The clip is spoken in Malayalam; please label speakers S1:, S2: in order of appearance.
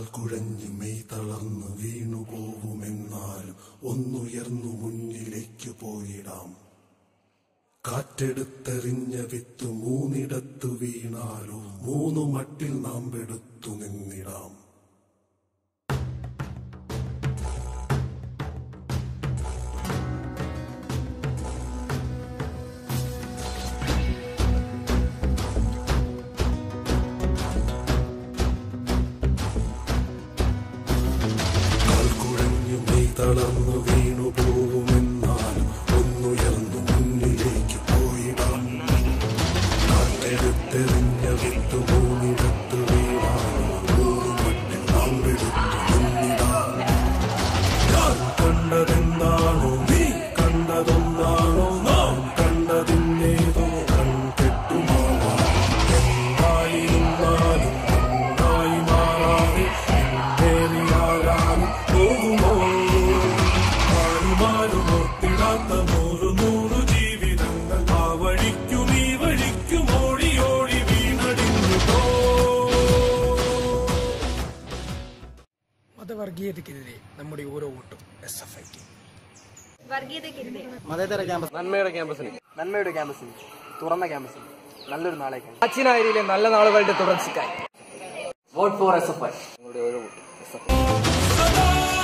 S1: കുഴഞ്ഞു മെയ് തളർന്ന് വീണു പോവുമെന്നാലും ഒന്നുയർന്നു മുന്നിലേക്ക് പോയിടാം കാറ്റെടുത്തെറിഞ്ഞ വിത്ത് മൂന്നിടത്തു വീണാലോ മൂന്നു മട്ടിൽ നാം എടുത്തു നിന്നിടാം കാൽ കുഴഞ്ഞു മെയ് തളർന്നു വീണു പോവുമെന്നാലും ഒന്നുയർന്നു മുന്നിലേക്ക് പോയിടാം കാറ്റെടുത്തെറിഞ്ഞ വിത്ത് മൂന്നിടത്ത് വീണാലും മൂന്ന് മട്ടിൽ നാം എടുത്തു നിന്നിടാം ഞാൻ കണ്ടതെന്താണോ നീ കണ്ടതൊന്നാണോ നാം കണ്ടതിന്നേതോ കൺകെട്ടുമാവാം എന്തായിരുന്നാലും ഒന്നായി മാറാതെ എന്നേറിയാലും പോകുമോ ആരുമാരും ഓർത്തിടാത്ത നൂറു നൂറു ജീവിതങ്ങൾ ആ വഴിക്കും ഈ വഴിക്കും ഓടി ഓടി വീണടിഞ്ഞു പോ
S2: മതവർഗീയതയ്ക്കെതിരെ നമ്മുടെ ഓരോ വോട്ടും എസ് എഫ് ഐക്ക്
S3: വർഗീയതയ്ക്കെതിരെ
S4: മതേതര ക്യാമ്പസ്
S5: നന്മയുടെ ക്യാമ്പസിന്
S4: നന്മയുടെ ക്യാമ്പസിൽ തുറന്ന ക്യാമ്പസിൽ നല്ലൊരു നാളേക്കാണ്
S2: അച്ചിനായിരിയിലെ നല്ല നാളുകളുടെ തുടർച്ചയ്ക്കായി
S4: vote for S F I
S5: നിങ്ങളുടെ ഓരോ വോട്ടും
S1: സദാ